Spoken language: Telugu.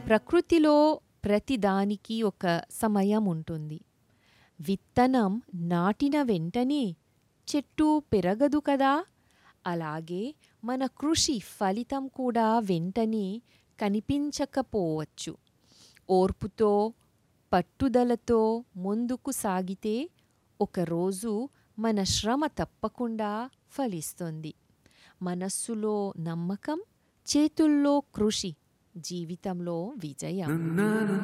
ప్రకృతిలో ప్రతిదానికి ఒక సమయం ఉంటుంది విత్తనం నాటిన వెంటనే చెట్టు పెరగదు కదా అలాగే మన కృషి ఫలితం కూడా వెంటనే కనిపించకపోవచ్చు ఓర్పుతో పట్టుదలతో ముందుకు సాగితే ఒకరోజు మన శ్రమ తప్పకుండా ఫలిస్తుంది మనస్సులో నమ్మకం చేతుల్లో కృషి జీవితంలో విజయం